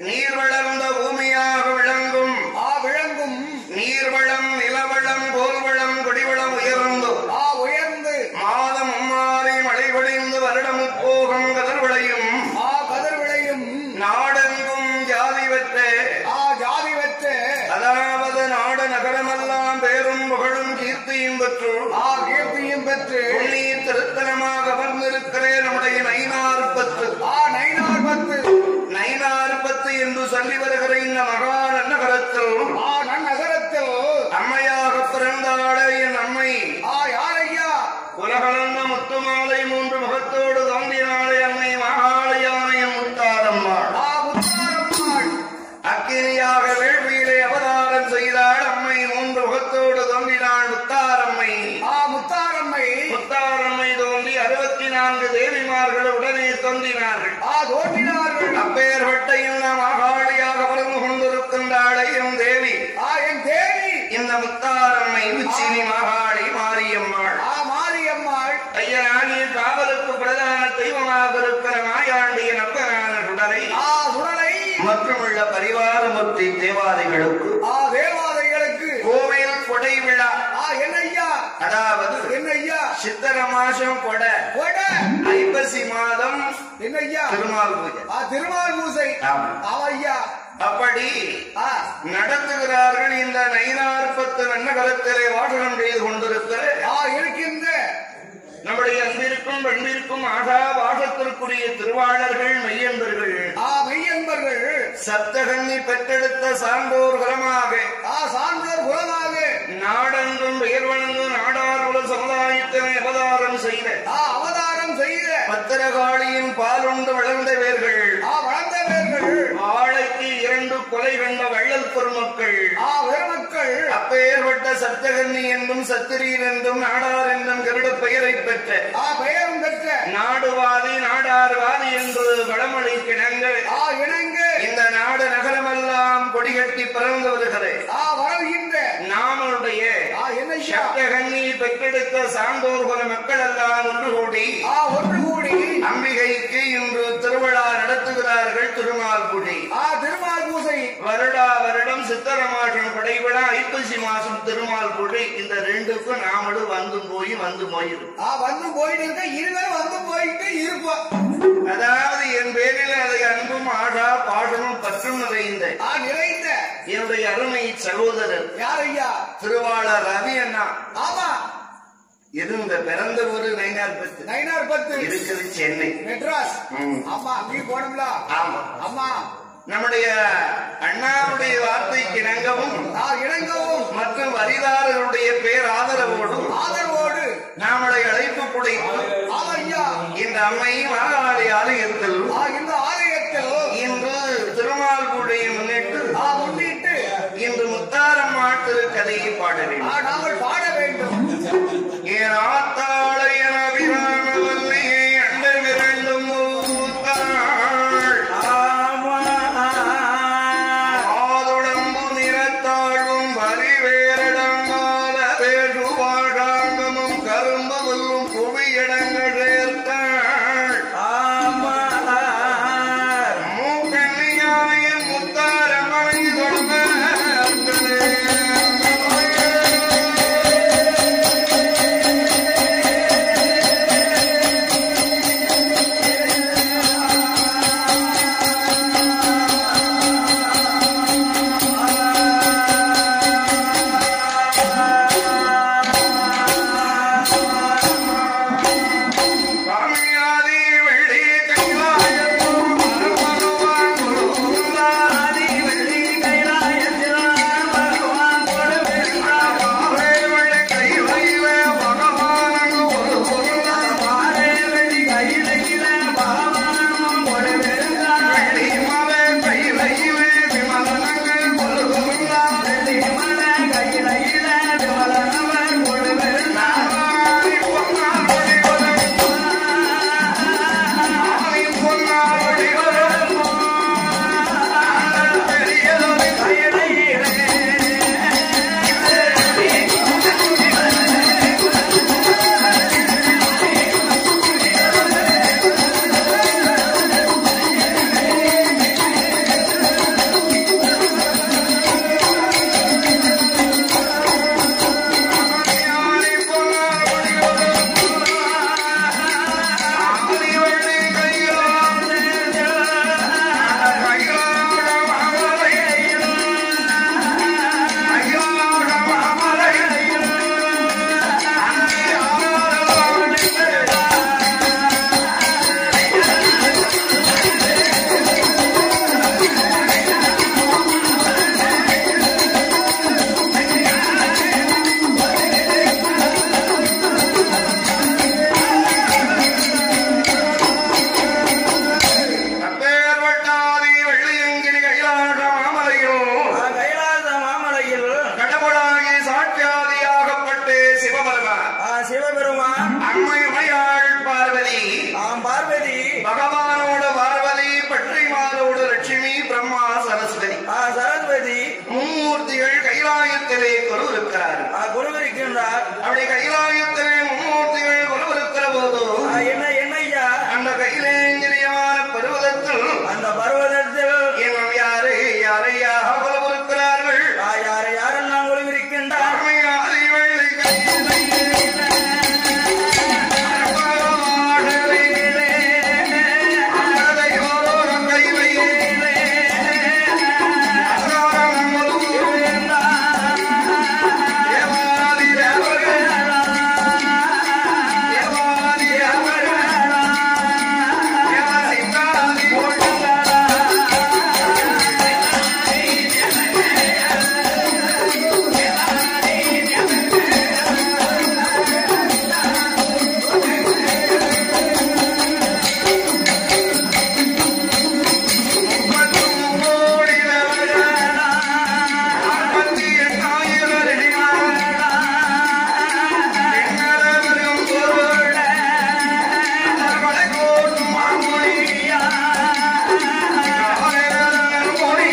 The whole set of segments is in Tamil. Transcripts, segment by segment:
நீர் வளர்ந்த பூமியாக விளங்கும் ஆ விளங்கும் நீர்வளம் நிலவளம் கோல்வளம் குடிவளம் உயர்ந்து ஆ உயர்ந்து மாதம் மும்மாறி மழை பொழிந்து வருடம் முப்போகம் கதிர் விளையும் ஆ கதிர் விளையும் நாடெங்கும் ஜாதி பெற்ற ஆ ஜாதி வெற்ற அதாவது நாடு நகரமெல்லாம் பேரும் புகழும் கீர்த்தியும் பெற்று ஆ கீர்த்தியும் பெற்று புண்ணிய திருத்தலமாக அமர்ந்திருக்கிற நம்முடைய நைனார்பத்து ஆ நைனார் பத்து நைனார்பத்து என்று சொல்லி வருகிற இந்த மகா நகரத்தில் ஆ நன்னகரத்தில் அம்மையாக பிறந்தாளே என் அம்மை ஆ யாரையா உலகளந்த முத்துமாலை மூன்று முகத்தோடு தோன்றினாளே அன்னை மகாலயான முத்தாரம்மாள் ஆ முத்தாரம்மாள் அக்கினியாக வேள்வியிலே அவதாரம் செய்தாள் அம்மை மூன்று முகத்தோடு தோன்றினாள் முத்தாரம்மை ஆ முத்தாரம்மை முத்தாரம்மை தோன்றி அறுபத்தி நான்கு தேவிமார்கள் உடனே தோன்றினார்கள் ஆ தோன்றினார்கள் அப்பேற்பட்ட இந்த மகாளியாக பிறந்து கொண்டிருக்கின்றாளே என் தேவி ஆ என் தேவி இந்த முத்தாரம்மை உச்சினி மகாளி மாரியம்மாள் ஆ மாரியம்மாள் ஐயனாகிய காவலுக்கு பிரதான தெய்வமாக இருக்கிற மாயாண்டிய நப்பனான சுடரை ஆ சுடலை மற்றுமுள்ள பரிவாரமூர்த்தி தேவாதைகளுக்கு ஆ தேவாதைகளுக்கு கோவில் கொடை விழா ஆ என்னய்யா அதாவது என்னய்யா சித்திர மாசம் கொடை கொட ஐப்பசி மாதம் என்னய்யா திருமால் பூஜை ஆ திருமால் பூசை ஆமா. ஆவையா அப்படி ஆ நடத்துகிறார்கள் இந்த நைனார்பத்து நன்னகரத்திலே வாசகம் செய்து கொண்டிருக்கிற ஆ இருக்கின்ற நம்முடைய அன்பிற்கும் பண்பிற்கும் ஆகா வாசத்திற்குரிய திருவாளர்கள் மெய்யன்பர்கள் ஆ மெய்யன்பர்கள் சப்தகன்னி பெற்றெடுத்த சான்றோர் குலமாக ஆ சான்றோர் குலமாக நாடெங்கும் பெயர் வழங்கும் நாடார்குல சமுதாயத்தினை அவதாரம் செய்த ஆ அவதாரம் செய்த பத்திரகாளியின் பாலுண்டு வளர்ந்த வேர்கள் ஆ வளர்ந்தவர்கள் வாழைக்கு இரண்டு கொலை கண்ட வள்ளல் பெருமக்கள் ஆ பெருமக்கள் அப்பேற்பட்ட சப்தகன்னி என்றும் சத்திரியர் என்றும் நாடார் என்றும் கருட பெயரை பெற்ற ஆ பெயரும் பெற்ற நாடுவாதி நாடார்வாதி என்று வடமொழி கிணங்க ஆ இணங்க இந்த நாடு நகரமெல்லாம் கொடிகட்டி பறந்து வருகிறது ஆ வருகின்ற நாமளுடைய ஆ என்னய்யா சப்தகன்னி பெற்றெடுத்த சான்றோர் குல மக்கள் எல்லாம் ஒன்று கூடி ஆ ஒன்று கூடி அம்பிகைக்கு இன்று திருவிழா நடத்துகிறார்கள் திருமால்குடி ஆ திருமால் பூசை வருடா வருடம் சித்திர மாதம் படைவிழா ஐப்பசி மாசம் திருமால்குடி இந்த ரெண்டுக்கும் நாமளும் வந்து போய் வந்து போயிரும் ஆ வந்து போயிட்டு இருக்க இருவரும் வந்து போயிட்டு இருப்போம் அதாவது என் பேரில் அதை அன்பும் ஆடா பாடலும் பற்றும் நிறைந்த ஆ நிறைந்த என்னுடைய அருமை சகோதரர் யாரையா திருவாளர் ரவி அண்ணா ஆமா இருந்த பிறந்த ஊரு நைனார்பத்து நைனார் பத்து இருக்குது சென்னை மெட்ராஸ் ம். ஆமா அங்கேயும் போனோம்ல ஆமா ஆமா நம்முடைய அண்ணாவுடைய வார்த்தைக்கு இணங்கவும் ஆ இணங்கவும் மற்றும் வரிதாரர்களுடைய பேர் ஆதரவோடும் ஆதரவோடு நாமளை அழைப்பு குடைத்து ஆமா ஐயா இந்த அம்மை மகாலி ஆலயத்தில் ஆ இந்த ஆலயத்தில் இன்று திருமால்குடியை முன்னிட்டு ஆ முன்னிட்டு இன்று முத்தாரம்மாள் திருக்கதையை பாட ஆ வேண்டும் நாங்கள் பாட வேண்டும் என் ஆத்தாளை என அபிராம வல்லியை அண்ட விரண்டும் மூத்தாள் ஆதுடம்பு நிறத்தாழ்வும் வரிவேரடங்காத வேறுபாடாங்கமும் கரும்பு வெல்லும் புவியிடங்கள் சேர்த்தாள் கொலுவிருக்கிறார்கள் ஆ, குருவிருக்கின்றார் அப்படி கைலாயத்திலே மும்மூர்த்திகள் கொலுவிருக்கிற போது ஆ, என்ன என்ன ஐயா அந்த கைலேந்திரியமான பருவதத்தில் அந்த பர்வதத்தில் இன்னும் யாரு யாரையாக கொலுவிருக்கிறார்கள் ஆ, யார் யாரெல்லாம் குருவிருக்கின்றார் அருமையாதி வெள்ளி கையிலே அற்புதமாகவே அழகையோரோரும் கையிலே அசாரம் முழுவதும் தேவாதி தேவர்கள் தேவாதி தேவர்கள் தேவசித்தாதி முப்பத்தும் கோடி தேவர்கள் நாற்பத்தி எட்டாயிரம் அடியார்கள் எண்ணளவிலும் பொருள் அவர்களை கோட்டும் மாமொழி ஆயிரம் நல்மொழி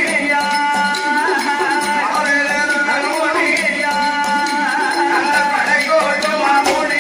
ஆயிரம் நல்மொழி அந்த படை கோட்டும் மாமொழி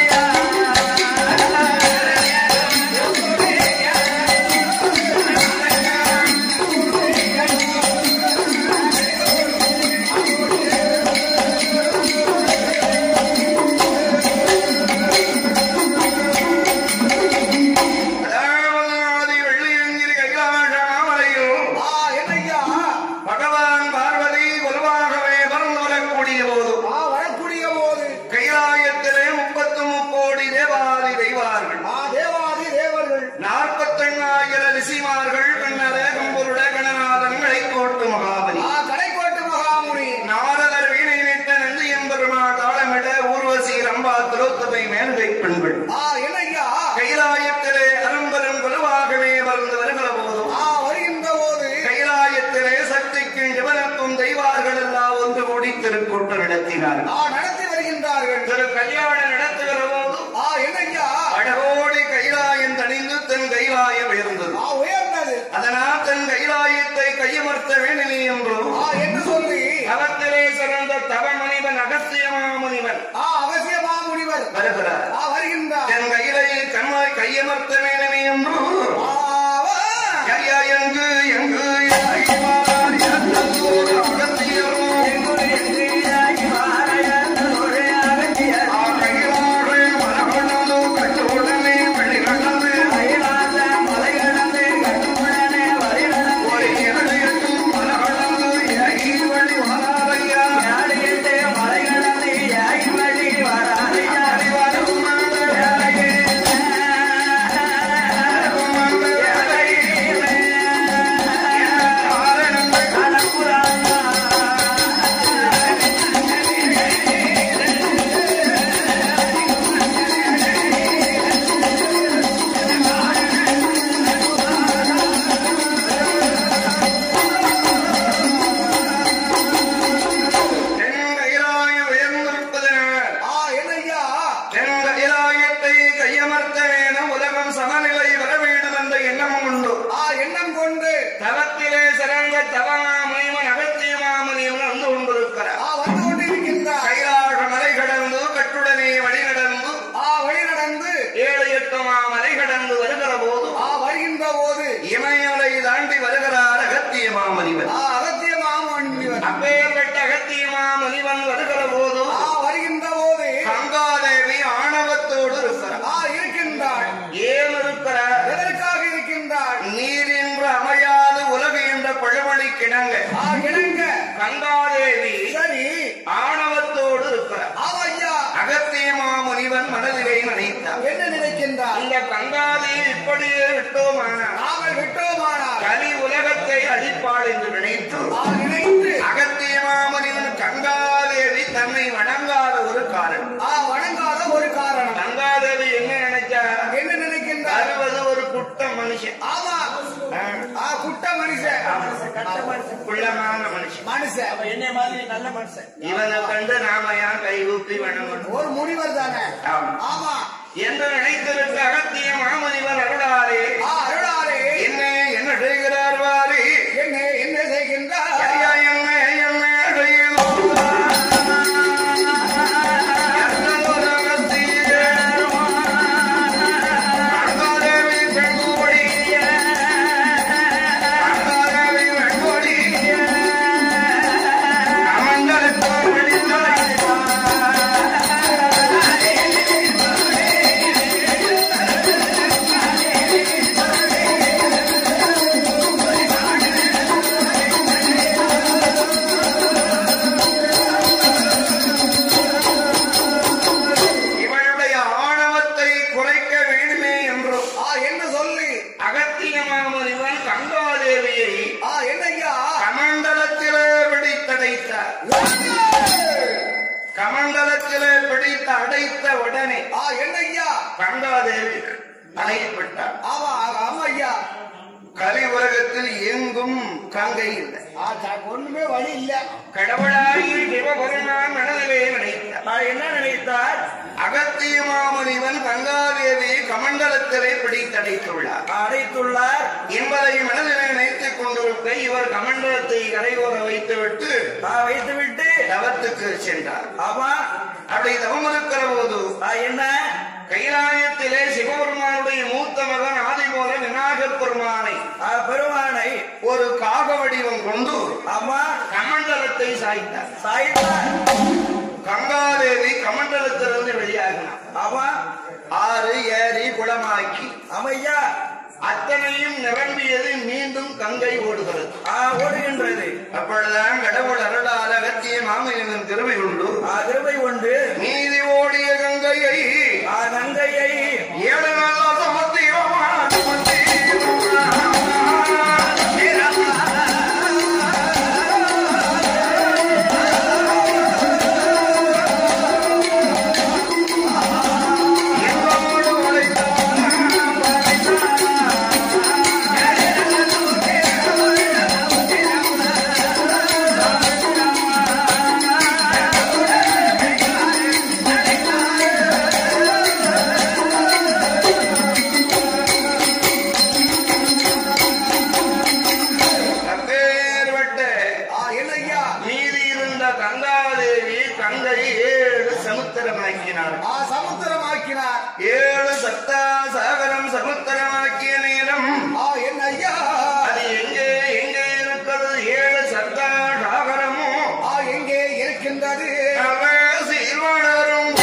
அதாவது வெள்ளியங்கிரி கைலாச மாமலையில் ஆ, என்னய்யா பகவான் பார்வதி வலுவாகவே பறந்து வரக்கூடிய போது ஆ, வரக்கூடிய போது கைலாயத்திலே முப்பத்து முக்கோடி தேவாதி தெய்வார்கள் ஆ, தேவாதி தேவர்கள் நாற்பத்தெண்ணாயிரம் ரிஷிமார்கள் கண்ணரே கம்பருட கணநாதன்களை கோட்டு மகாபலி ஆ, கடைக்கோட்டு மகாமுனி நாரதர் வீணை நிட்ட நந்தி எம்பெருமா தாளமிட ஊர்வசி ரம்பா திரோத்தமை மேல்கை பெண்கள் ஆ, என்னய்யா கைலாயத்திலே அரும்பெரும் வலுவாகவே வளர்ந்து வருகிற போதும் ஆ, வருகின்ற போது கைலாயத்திலே சக்திக்கும் சிவனுக்கும் தெய்வார்கள் எல்லாம் ஒன்று கூடி திருக்கூட்டம் நடத்தினார்கள் ஆ, நடத்தி வருகின்றார்கள் திரு கல்யாணம் நடத்துகிற போது ஆ, என்னய்யா அழகோடி கைலாயம் தணிந்து தன் கைலாயம் உயர்ந்தது ஆ, உயர்ந்தது அதனால் தன் கைலாயத்தை கையமர்த்த வேண்டினி என்றும் ஆ, என்று சொல்லி அவத்திலே சிறந்த தவ முனிவன் அகஸ்தியமா முனிவன் ஆ, அவசிய மாமுனிவர் வருகிறார் ஆ, வருகின்றார் தன் கையிலை கண்மாய் கையமர்த்த வேண்டினி என்றும் ஆவா. ஐயா, எங்கு எங்கு இறைவார் எந்ததோர் அகத்தியரும் ஆகையாலே மரகணது கட்டுடனே வெளிகடந்து ஒரு இரணையட்டும் மரகணது இறங்கி வழி வராதையா அறிவாரும் தென் கைலாயம் உயர்ந்திருப்பதனால் ஆ, என்னய்யா தென் கைலாயத்தை கையமர்த்த வேணும் உலகம் சமநிலை வர வேண்டும் என்ற எண்ணம் உண்டு ஆ, எண்ணம் கொண்டு தவத்திலே சிறந்த தவமா முனிவன் அகத்தியமா முனிவன் வந்து கொண்டிருக்கிறார் ஆ, வந்து கொண்டிருக்கின்றார் கைலாச மலை கடந்து கட்டுடனே வழி நடந்து ஆ, வழி நடந்து ஏழு எட்டுமா மலை கடந்து வருகிற போது ஆ, வருகின்ற போது இமயமலை தாண்டி வருகிறார் அகத்தியமா முனிவன் ஆ, அகத்திய மாமுனிவர் அப்பேற்பட்ட அகத்தியமா முனிவன் வருகிற போது ஆ, வருகின்ற போது கங்காதேவி ஆணவத்தோடு இருக்கிறார் ஆ, இருக்கின்றார் ஏன் இருக்கிறார் எதற்காக இருக்கின்றார் நீரின்று அமையாது உலகு என்ற பழமொழி கிணங்க ஆ, இணங்க கங்காதேவி சரி ஆணவத்தோடு இருக்கிறார் ஆவையா அகத்தியமா முனிவன் மனதிலே நினைத்தார் என்ன நினைக்கின்றார் இந்த கங்காதேவி இப்படியே விட்டோமானால் நாங்கள் விட்டோமானார் கலி உலகத்தை அழிப்பாள் என்று நினைத்து ஆ, நினைத்து அகத்தியமா முனிவன் கங்காதேவி தன்னை வணங்காத ஒரு காரணம் ஆ, வணங்காத ஒரு காரணம் கங்காதேவி என்ன நினைச்சா என்ன நினைக்கின்றார் அறுபது ஒரு குட்ட மனுஷன் ஆமா ஆ, ஆ, குட்ட மனுஷன் குள்ளமான மனுஷன் மனுஷன் என்னை மாதிரி நல்ல மனுஷன் இவனை கண்டு நாம ஏன் கைகூப்பி வணங்கணும் ஒரு முனிவர் தானே ஆமா. ஆமா என்று நினைத்திருக்க அகத்திய மாமுனிவர் அருளாரே ஆ, அருளாரே என்ன என்ன செய்கிறார் வாரி என்ன என்ன செய்கின்றார் ஐயா, என்ன என்ன செய்கிறோம்? கமண்டலத்திலே பிடித்து அடைத்த உடனே ஆ என்ன ஐயா கங்காதேவி அணையப்பட்டார் ஆமா ஆமா ஐயா கலி உலகத்தில் எங்கும் கங்கை இல்லை ஆ, த- ஒண்ணுமே வழி இல்ல கடவுளாகி சிவபெருமான் மனதிலே நினைத்தார் நான் என்ன நினைத்தார் அகத்திய மாமுனிவன் கங்காதேவி கமண்டலத்திலே பிடித்தடைத்துள்ளார் அடைத்துள்ளார் என்பதை மனதிலே நினைத்துக் கொண்டிருக்க இவர் கமண்டலத்தை கரையோர வைத்துவிட்டு நான் வைத்துவிட்டு தவத்துக்கு சென்றார் ஆமா அப்படி தவம் இருக்கிற போது நான் என்ன கைலாயத்திலே சிவபெருமானுடைய மூத்த மகன் ஆதிபோல விநாயகப் பெருமானை ஆ, பெருமானை ஒரு காக வடிவம் கொண்டு ஆமா கமண்டலத்தை சாய்த்தார் சாய்த்தார் கங்காதேவி கமண்டலத்திலிருந்து வெளியாகினார் ஆமா ஆறு ஏரி குளமாக்கி அமையா அத்தனையும் நிரம்பியது மீண்டும் கங்கை ஓடுகிறது ஆ, ஓடுகின்றது அப்பொழுதுதான் கடவுள் அருளால் அகத்திய மாமனிதன் திருவை உண்டு ஆ, கிருபை உண்டு நீதி ஓடிய கங்கையை ஆ, கங்கையை ஏழு நாள் சமத்திரமா சமத்திரமா என்னோடு அப்பேர்பட்ட ஆ என்ன ஐயா மீதி இருந்த கங்காதேவி கங்கை ஏழு சமுத்திரமாக்கினார் ஆ சமுத்திரமாக்கினார் ஏழு சத்தா சாகரம் சமுத்திரமாக்கிய நேரம் ஆ என்ன ஐயா அது எங்கே எங்கே இருக்கிறது ஏழு சத்தா சாகரமும் ஆ எங்கே இருக்கின்றது அவசில் வளரும்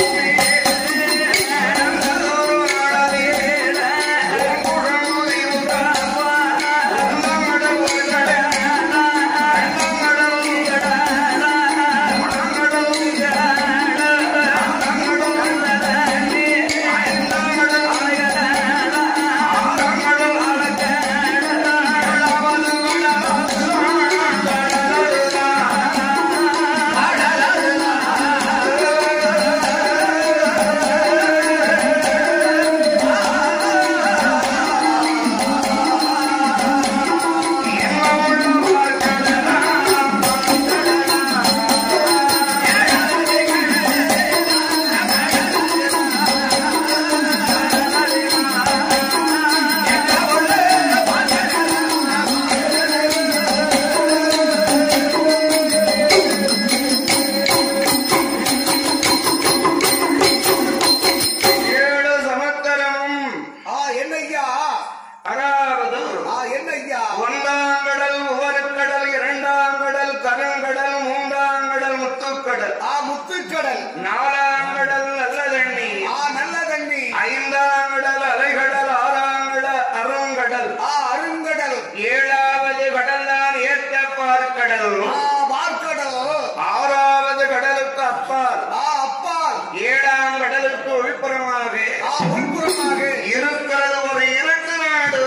ஏழு சமத்தரமும் ஆ என்ன ஐயா அதாவது ஆ என்ன ஐயா ஒன்றாம் கடல் ஒரு கடல் இரண்டாம் கடல் கருங்கடல் மூன்றாம் கடல் முத்துக்கடல் ஆ முத்துக்கடல் நாலாம் கடல் நல்ல தண்ணீர் ஆ நல்ல தண்ணி ஐந்தாம் கடல் அலைகடல் ஆறாம் கடல் அருங்கடல் ஆ அருங்கடல் ஏழாவது கடல் தான் ஏற்ற பார்க்கடல் ஆ வார்க்கடல் ஆறாவது கடலுக்கு அப்பால் ஆ அப்பால் ஏழாம் கடலுக்கு உள்புறமாக ஆ உள்புறமாக இருக்கிறது ஒரு இருட்டு நாடு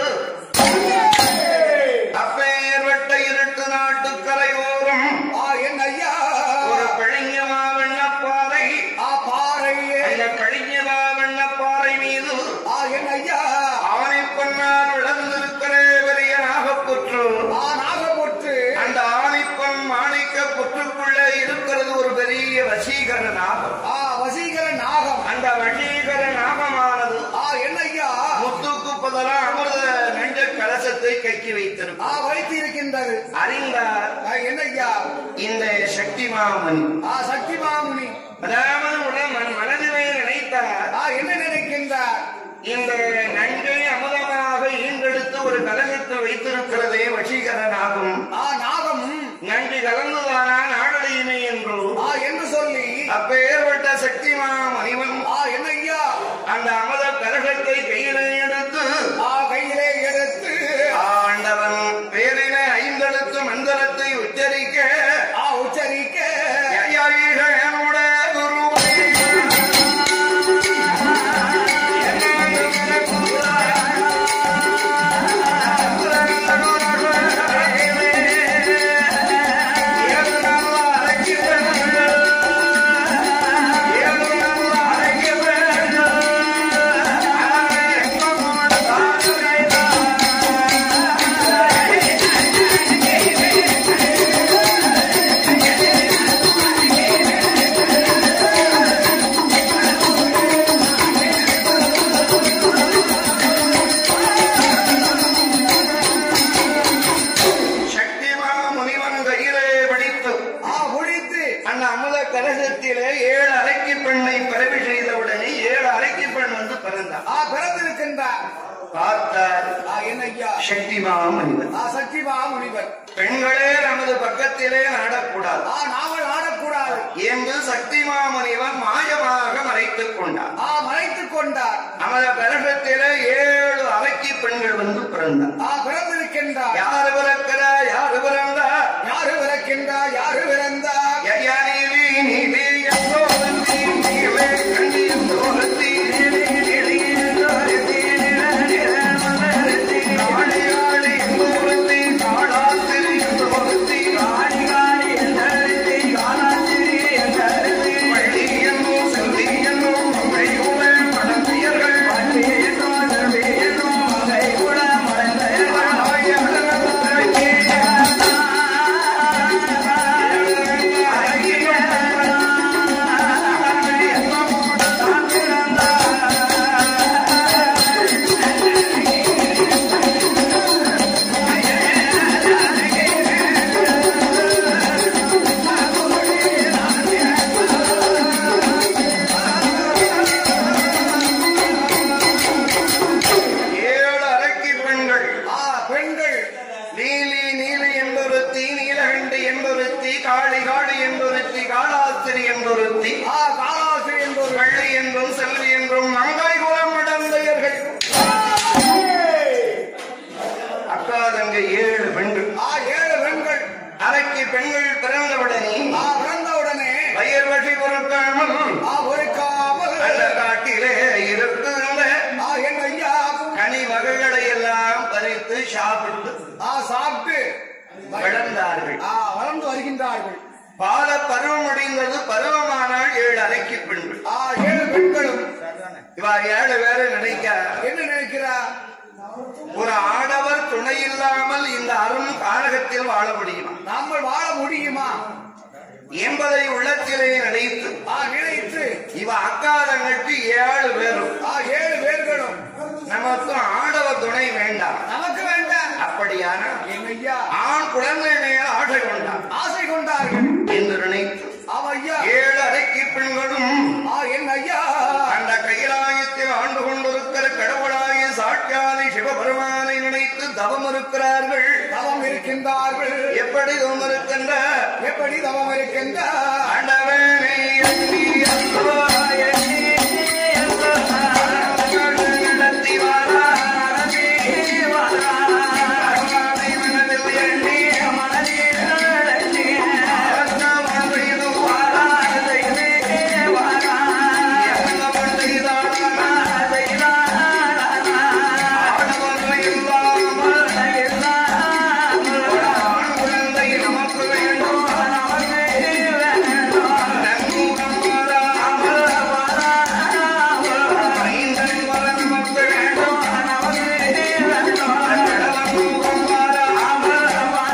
அப்பேற்பட்ட இருட்டு நாட்டு கரையோரம் ஆ என்ன ஐயா ஒரு பழிஞ்ச மாவண்ணப்பாறை ஆ பாறையே அந்த பழிஞ்ச மாவண்ணப்பாறை மீது ஆ என்ன ஐயா ஆனை பொன்னால் விளந்திருக்கிற பெரிய நாகப்புற்று ஆ நாகப்பொற்று அந்த ஆனைப்பொன் மாணிக்க புற்றுக்குள்ளே இருக்கிறது ஒரு பெரிய வசீகர நாகம் ஆ வசீகர நாகம் அந்த வசீகர நாகமானது ஆ என்ன ஐயா முத்துக்கு பதிலாக அமிர்த நெஞ்ச கலசத்தை கைக்கு ஆ வைத்திருக்கும் வைத்து இருக்கின்றது அறிந்தார் ஆ என்ன ஐயா இந்த சக்தி மாமணி ஆ சக்தி மாமுனி அதாவது உடன் மன் மனதிலே நினைத்தார் ஆ என்ன நினைக்கின்றார் இந்த நஞ்சை அமுதமாக ஈண்டெடுத்து ஒரு கலசத்தில் வைத்திருக்கிறதே வசீகரனாகும் ஆ நாகம் நன்றி கலந்துதானா நாடடையுமே என்று ஆ என்று சொல்லி அப்பேற்பட்ட சக்தி மாமணிவன் ஆ என்ன ஐயா அந்த அமுத கலசத்தை கையிலே எடுத்து ஆ கையிலே எடுத்து ஆண்டவன் பேரின ஐந்தெழுத்து மந்திரத்தை உச்சரிக்க ஆ உச்சரிக்க யயீஷனுட குருவே. பிறந்தார் ஆ பிறந்திருக்கின்றார் பார்த்தார் ஆ என்ன ஐயா சக்தி மாமனிதன் ஆ சக்தி முனிவர் பெண்களே நமது பக்கத்திலே நாடக்கூடாது ஆ நாமல் ஆடக்கூடாது என்று சக்தி மாமனிவன் மாயமாக மறைத்துக் கொண்டார் ஆ மறைத்துக் கொண்டார் நமது கர்ப்பத்திலே ஏழு அரைக்கி பெண்கள் வந்து பிறந்தார் ஆ பிறந்திருக்கின்றார் யாரு பிறக்கிறா யாரு பிறந்தா யாரு பிறக்கின்றார் யாரு பிறந்தார் யயா நீலி நீலி எங்கோ வந்தி நீலே கண்ணீர் தோரத்தி நீலி நீலி எங்கோரத்தி காளி காளி எங்கோரத்தி காளாத்திரி எங்கோரத்தி காளி காளி எங்கோரத்தி காளாத்திரி எங்கோரத்தி வள்ளி என்னோ செல்வி என்னோ மங்கை உள்ள மடந்தையர்கள் வள்ளி என்னோ செல்வி என்னோ மங்கை உள்ள மடந்தையர்கள் ஏழு அரக்கி பெண்கள் ஆ பெண்கள் நீலி நீலி என்பொருத்தி நீலகண்டி என்பொருத்தி காளி காளி என்பொருத்தி காளாத்திரி என்பொருத்தி ஆ காலாசிரி என்பவர் வள்ளி என்றும் செல்வி என்றும் மங்கை குலம் அடந்தையர்கள் அக்கா தங்கை ஏழு பெண்கள் ஆ ஏழு பெண்கள் அரக்கி பெண்கள் பிறந்தவுடனே ஆ பிறந்தவுடனே வயிறு வழி பொறுக்காமல் ஆ ஒருக்காமல் அந்த காட்டிலே இருக்கின்ற ஆ என் ஐயா கனி வகைகளை எல்லாம் பறித்து சாப்பிட்டு ஆ சாப்பிட்டு வளர்ந்தார்கள் ஆ வளர்ந்து வருகின்றார்கள் பால பருவம் அடைந்தது பருவமானால் ஏழு அரைக்கி பெண்கள் ஆ ஏழு பெண்களும் இவா ஏழு பேரை நினைக்க என்ன நினைக்கிறார் ஒரு ஆடவர் துணை இல்லாமல் இந்த அரும் காரகத்தில் வாழ முடியுமா நாமல் வாழ முடியுமா என்பதை உள்ளத்திலே நினைத்து ஆ நினைத்து இவ அக்காதங்களுக்கு ஏழு பேரும் ஆ ஏழு பேர்களும் நமக்கு ஆடவர் துணை வேண்டாம் நமக்கு வேண்டாம் அப்படியான என் ஐயா ஆண் குழந்தை மேல் ஆசை கொண்டார் ஆசை கொண்டார்கள் என்று நினைத்து அவ ஐயா ஏழு அரைக்கி பெண்களும் ஆ என் ஐயா அந்த கைலாயத்தில் ஆண்டு கொண்டிருக்கிற கடவுளாகிய சாட்சியாதி சிவபெருமானை நினைத்து தவம் இருக்கிறார்கள் தவம் இருக்கின்றார்கள் எப்படி தவம் இருக்கின்ற எப்படி தவம் இருக்கின்றார் ஆண்டவனை எண்ணி அல்லவா எண்ணி அல்லவா நடத்தி வாரா, நடத்தி வாரா. அருளானை மனதில் எண்ணி, மனதில் எண்ணி. அரசவன் செய்து வாரா, செய்தே வாரா. எண்ணவன் செய்தானா, செய்தானா. ஆடவன் இல்லாமல், இல்லாமல். ஒரு ஆண் குழந்தை நமக்கு வேண்டும் நமக்கு வேண்டும் நன்முகம் வராமல் வராமல் ஐந்தன் வர நமக்கு வேண்டும் நமக்கு வேண்டும் கடவன் முகம் வராமல்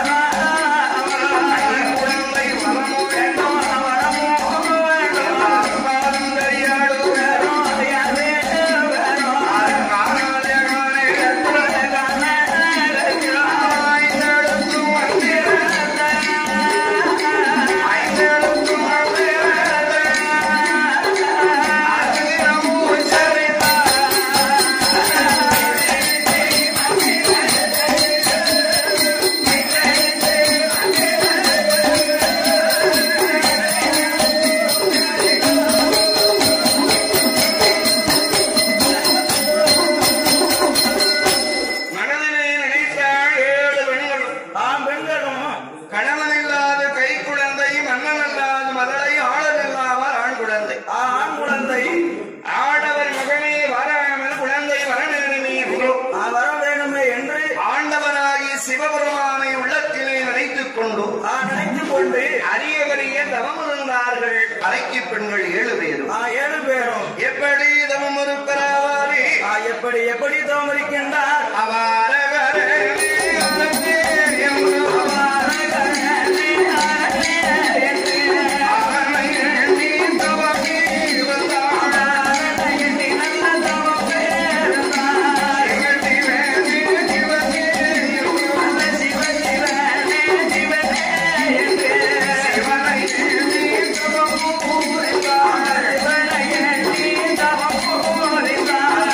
வராமல் ஐங்குழந்தை வரமும் வேண்டும் வரமும் வேண்டும் அருளாலும் கையாடு வேணும் அறியாதே வேணும் காணாதே காணே காணே ஐந்தெழுத்தும் வந்திருந்த ஐந்தெழுத்தும் வந்திருந்த அகிலமும் உச்சரித்தார் மனதிலே நினைத்தாள் ஏழு பெண்களும் ஆம் பெண்களும் கணவன் இல்லாத கை குழந்தை மன்னன் இல்லாத மகளை ஆளன் இல்லாமல் ஆண் குழந்தை ஆ, ஆண் குழந்தை ஆடவர் மகனே வராமல் குழந்தை வரணுமே ஆ, வர வேண்டுமே என்று ஆண்டவனாகி சிவபெருமானை உள்ளத்திலே நினைத்துக் கொண்டு ஆ, நினைத்துக் கொண்டு அரியவரிய தவம் இருந்தார்கள் அரைக்கி பெண்கள் ஏழு பேரும் ஆ, ஏழு பேரும் எப்படி தவம் இருக்கிறாரே ஆ, எப்படி எப்படி தவம் இருக்கின்றார் அவாரகரே அரசே என்று அவனை எண்ணி தவமே இருந்தாள். எங்கடி வேண்டி சிவனே என்று சிவனை எண்ணி தவம் புரிந்தாள்.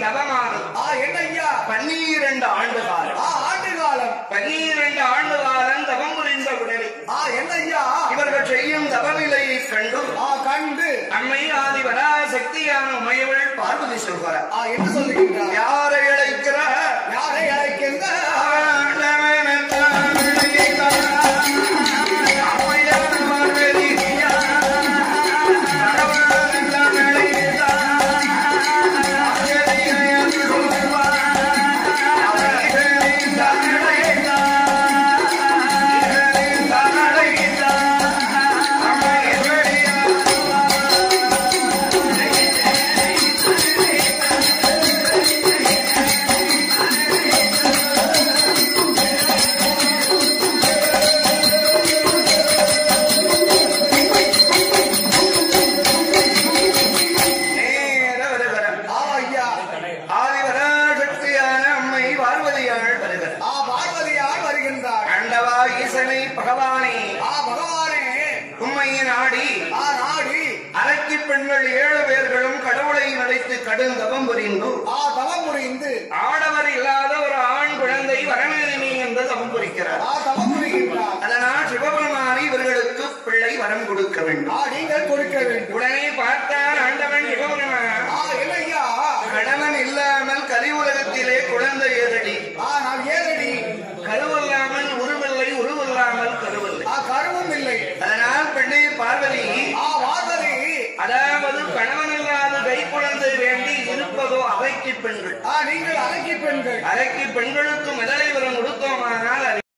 தவமானது ஆ என்ன ஐயா பன்னிரண்டு ஆண்டு காலம் ஆ ஆண்டு காலம் பன்னிரண்டு ஆண்டு காலம் தவம் புரிந்த உடனே ஆ என்ன ஐயா இவர்கள் செய்யும் தவநிலையை கண்டு ஆ கண்டு அம்மை ஆதி பராசக்தியான உமையவள் பார்வதி சொல்கிறார் ஆ என்ன சொல்லுகின்றார் யாரை அழைக்கிறார் யாரை அழைக்கின்றார் நேர வருகிறார் ஆ ஐயா ஆதிபராசக்தியான அம்மை பார்வதியாள் வருகிறார் ஆ பார்வதியார் வருகின்றார் ஆண்டவா ஈசனை பகவானே ஆ பகவானே உம்மையை நாடி ஆ நாடி அரக்கி பெண்கள் ஏழு பேர்களும் கடவுளை நினைத்து கடுந்தவம் புரிந்து ஆ தவம் புரிந்து ஆடவர் இல்லாத ஒரு ஆண் குழந்தை வரவேணுமே என்று தவம் புரிக்கிறார் ஆ தவம் புரிகின்றார் அதனால் சிவபெருமானி இவர்களுக்கு பிள்ளை வரம் கொடுக்க வேண்டும் ஆ நீங்கள் கொடுக்க வேண்டும் உடனே பார்த்தார் ஆண்டவன் சிவபெருமான் ஆ என்ன ஐயா கணவன் இல்லாமல் கலி உலகத்திலே குழந்தை ஏதடி ஆ நான் ஏதடி கருவில்லாமல் உருவில்லை உருவில்லாமல் கருவில்லை ஆ கருவும் இல்லை அதனால் பெண்ணை பார்வதி ஆ பார்வதி அதாவது கணவன் இல்லாத கை குழந்தை வேண்டி இருப்பதோ அவைக்கு பெண்கள் ஆ நீங்கள் அழகி பெண்கள் அரைக்கு பெண்களுக்கு முதலை வரம் கொடுத்தோமானால்